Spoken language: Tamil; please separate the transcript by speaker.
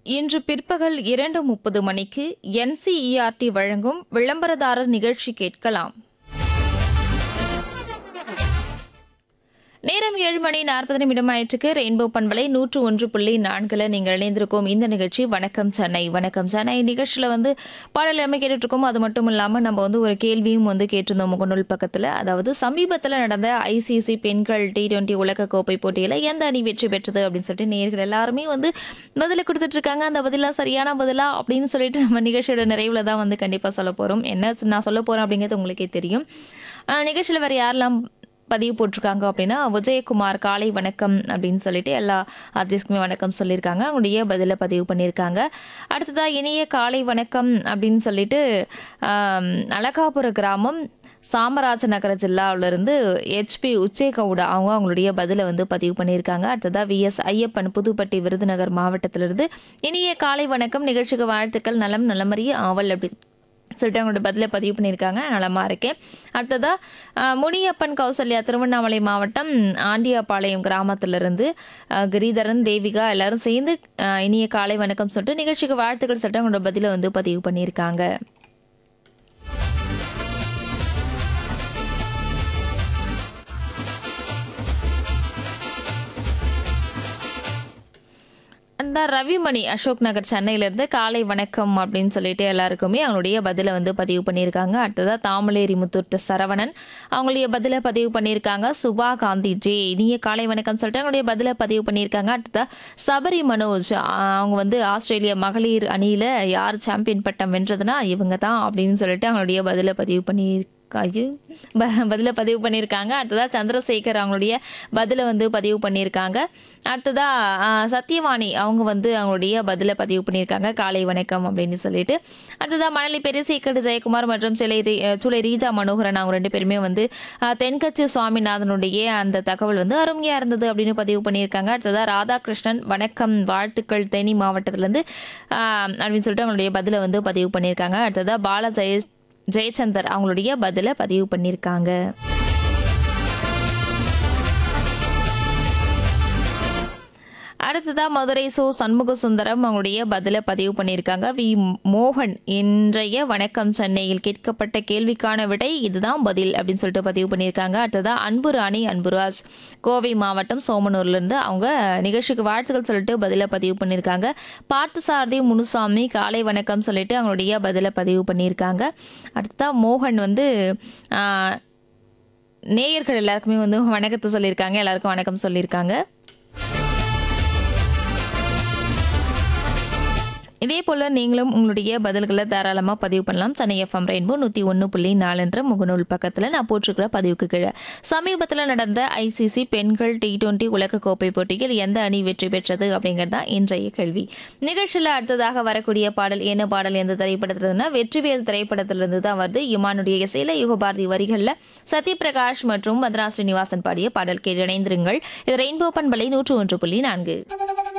Speaker 1: இன்று பிற்பகல் இரண்டு முப்பது மணிக்கு என்சிஇஆர்டி வழங்கும் விளம்பரதாரர் நிகழ்ச்சி கேட்கலாம் நேரம் ஏழு மணி நாற்பது நிமிடம் ஆயிற்றுக்கு ரெயின்போ பண்பலை நூற்று ஒன்று புள்ளி நான்குல நீங்கள் இணைந்திருக்கோம் இந்த நிகழ்ச்சி வணக்கம் சென்னை வணக்கம் சென்னை நிகழ்ச்சியில் வந்து பாடல் எல்லாமே கேட்டுட்டு இருக்கோம் அது மட்டும் இல்லாமல் நம்ம வந்து ஒரு கேள்வியும் வந்து கேட்டிருந்தோம் முகநூல் பக்கத்தில் அதாவது சமீபத்தில் நடந்த ஐசிசி பெண்கள் டி டுவெண்ட்டி உலக கோப்பை போட்டியில் எந்த அணி வெற்றி பெற்றது அப்படின்னு சொல்லிட்டு நேர்கள் எல்லாருமே வந்து பதில கொடுத்துட்டு இருக்காங்க அந்த பதிலா சரியான பதிலா அப்படின்னு சொல்லிட்டு நம்ம நிகழ்ச்சியோட நிறைவில் தான் வந்து கண்டிப்பாக சொல்ல போகிறோம் என்ன நான் சொல்ல போகிறேன் அப்படிங்கிறது உங்களுக்கே தெரியும் ஆஹ் நிகழ்ச்சியில் வேறு யாரெல்லாம் பதிவு போட்டிருக்காங்க அப்படின்னா விஜயகுமார் காலை வணக்கம் அப்படின்னு சொல்லிட்டு எல்லா ஆர்டிஸ்டுக்குமே வணக்கம் சொல்லியிருக்காங்க அவங்களுடைய பதிலை பதிவு பண்ணியிருக்காங்க அடுத்ததா இனிய காலை வணக்கம் அப்படின்னு சொல்லிட்டு ஆம், அலகாபுர கிராமம் சாமராஜ நகர ஜில்லாவிலிருந்து ஹெச்பி உச்சே கவுடா அவங்க அவங்களுடைய பதிலை வந்து பதிவு பண்ணியிருக்காங்க அடுத்ததா விஎஸ் ஐயப்பன் புதுப்பட்டி விருதுநகர் மாவட்டத்திலிருந்து இனிய காலை வணக்கம் நிகழ்ச்சிக்கு வாழ்த்துக்கள் நலம் நலமறிய ஆவல் அப்படி சொல்லிட்டு அவங்களோட பதிலை பதிவு பண்ணியிருக்காங்க நலமா இருக்கேன் அடுத்ததா அஹ், முனியப்பன் கௌசல்யா திருவண்ணாமலை மாவட்டம் ஆண்டியாபாளையம் கிராமத்திலிருந்து அஹ், கிரிதரன் தேவிகா எல்லாரும் சேர்ந்து அஹ், இனிய காலை வணக்கம் சொல்லிட்டு நிகழ்ச்சிக்கு வாழ்த்துக்கள் சொல்லிட்டு அவங்களோட பதிலை வந்து பதிவு பண்ணியிருக்காங்க அந்த ரவிமணி அசோக் நகர் சென்னையிலேருந்து காலை வணக்கம் அப்படின்னு சொல்லிட்டு எல்லாருக்குமே அவங்களுடைய பதிலை வந்து பதிவு பண்ணியிருக்காங்க அடுத்ததா தாமலேரி முத்தூர்த்த சரவணன் அவங்களுடைய பதிலை பதிவு பண்ணியிருக்காங்க சுபா காந்தி ஜே இனிய காலை வணக்கம் சொல்லிட்டு அவங்களுடைய பதிலை பதிவு பண்ணியிருக்காங்க அடுத்ததா சபரி மனோஜ் ஆ, அவங்க வந்து ஆஸ்திரேலிய மகளிர் அணியில் யார் சாம்பியன் பட்டம் வென்றதுன்னா இவங்க தான் அப்படின்னு சொல்லிட்டு அவங்களுடைய பதிலை பதிவு பண்ணி ஐயோ ப பதிலை பதிவு பண்ணியிருக்காங்க அடுத்ததா சந்திரசேகர் அவங்களுடைய பதிலை வந்து பதிவு பண்ணியிருக்காங்க அடுத்ததா ஆ, சத்யவாணி அவங்க வந்து அவங்களுடைய பதிலை பதிவு பண்ணியிருக்காங்க காலை வணக்கம் அப்படின்னு சொல்லிட்டு அடுத்ததா மணலி பெரியசேகர் ஜெயக்குமார் மற்றும் சிலை ரீ- சுலை ரீஜா மனோகரன் அவங்க ரெண்டு பேருமே வந்து ஆ, தென்கட்சி சுவாமிநாதனுடைய அந்த தகவல் வந்து அருமையா இருந்தது அப்படின்னு பதிவு பண்ணியிருக்காங்க அடுத்ததா ராதாகிருஷ்ணன் வணக்கம் வாழ்த்துக்கள் தேனி மாவட்டத்திலேருந்து அப்படின்னு சொல்லிட்டு அவங்களுடைய பதிலை வந்து பதிவு பண்ணியிருக்காங்க அடுத்ததா பால ஜெய ஜெயச்சந்தர் அவங்களுடைய பதிலை பதிவு பண்ணியிருக்காங்க அடுத்ததா மதுரை சோ சண்முக சுந்தரம் அவங்களுடைய பதிலை பதிவு பண்ணியிருக்காங்க வி மோகன் இன்றைய வணக்கம் சென்னையில் கேட்கப்பட்ட கேள்விக்கான விடை இதுதான் பதில் அப்படின்னு சொல்லிட்டு பதிவு பண்ணியிருக்காங்க அடுத்ததா அன்பு ராணி அன்புராஜ் கோவை மாவட்டம் சோமனூர்ல இருந்து அவங்க நிகழ்ச்சிக்கு வாழ்த்துக்கள் சொல்லிட்டு பதிலை பதிவு பண்ணியிருக்காங்க பார்த்தசாரதி முனுசாமி காலை வணக்கம் சொல்லிட்டு அவங்களுடைய பதிலை பதிவு பண்ணியிருக்காங்க அடுத்ததா மோகன் வந்து ஆஹ், நேயர்கள் எல்லாருக்குமே வந்து வணக்கத்தை சொல்லியிருக்காங்க எல்லாருக்கும் வணக்கம் சொல்லியிருக்காங்க இதே போல் நீங்களும் உங்களுடைய பதில்களை தாராளமாக பதிவு பண்ணலாம் சென்னை எஃப்எம் ரெயின்போ நூற்றி ஒன்று புள்ளி நாலுன்ற முகநூல் பக்கத்தில் நான் போட்டிருக்கிற பதிவுக்கு கீழே சமீபத்தில் நடந்த ஐசிசி பெண்கள் டி டுவெண்ட்டி உலகக்கோப்பை போட்டியில் எந்த அணி வெற்றி பெற்றது அப்படிங்கிறது தான் இன்றைய கேள்வி நிகழ்ச்சியில் அடுத்ததாக வரக்கூடிய பாடல் என்ன பாடல் எந்த திரைப்படத்திலிருந்துனா வெற்றிவேல் திரைப்படத்திலிருந்து தான் வருது இமானுடைய இசையில யுகபாரதி வரிகளில் சத்யபிரகாஷ் மற்றும் மத்ரா ஸ்ரீனிவாசன் பாடிய பாடல் கேட்டு இணைந்திருங்கள் இது ரெயின்போ பண்பலை நூற்று ஒன்று புள்ளி நான்கு